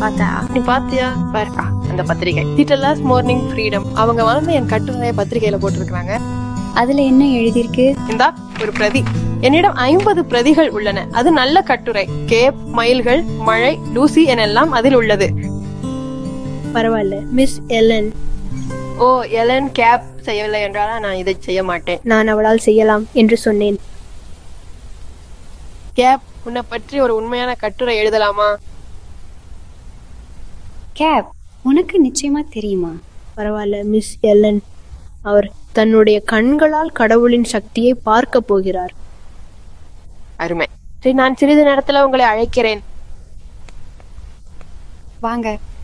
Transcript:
பார்த்தா நீ பாத்தியா பாருக்கா அந்த பத்திரிகை டீட்டலாஸ் மார்னிங் ஃப்ரீடம் அவங்க வந்து என் கட்டுரைய பத்திரிகையில போட்டிருக்காங்க அதுல என்ன எழுதியிருக்கு இந்தா ஒரு பிரதி என்னிடம் ஐம்பது பிரதிகள் உள்ளன அது நல்ல கட்டுரை கேப் மயில்கள் மழை லூசி எனெல்லாம் அதில் உள்ளது பரவாயில்ல மிஸ் எல்லன் ஓ எலன் கேப் செய்யவில்லை என்றால் நான் இதை செய்ய மாட்டேன் நான் அவளால் செய்யலாம் என்று சொன்னேன் கேப் உன்னை பற்றி ஒரு உண்மையான கட்டுரை எழுதலாமா கேப் உனக்கு நிச்சயமா தெரியுமா பரவாயில்ல மிஸ் எல்லன் அவர் தன்னுடைய கண்களால் கடவுளின் சக்தியை பார்க்க போகிறார் அருமை சரி நான் சிறிது நேரத்துல உங்களை அழைக்கிறேன் வாங்க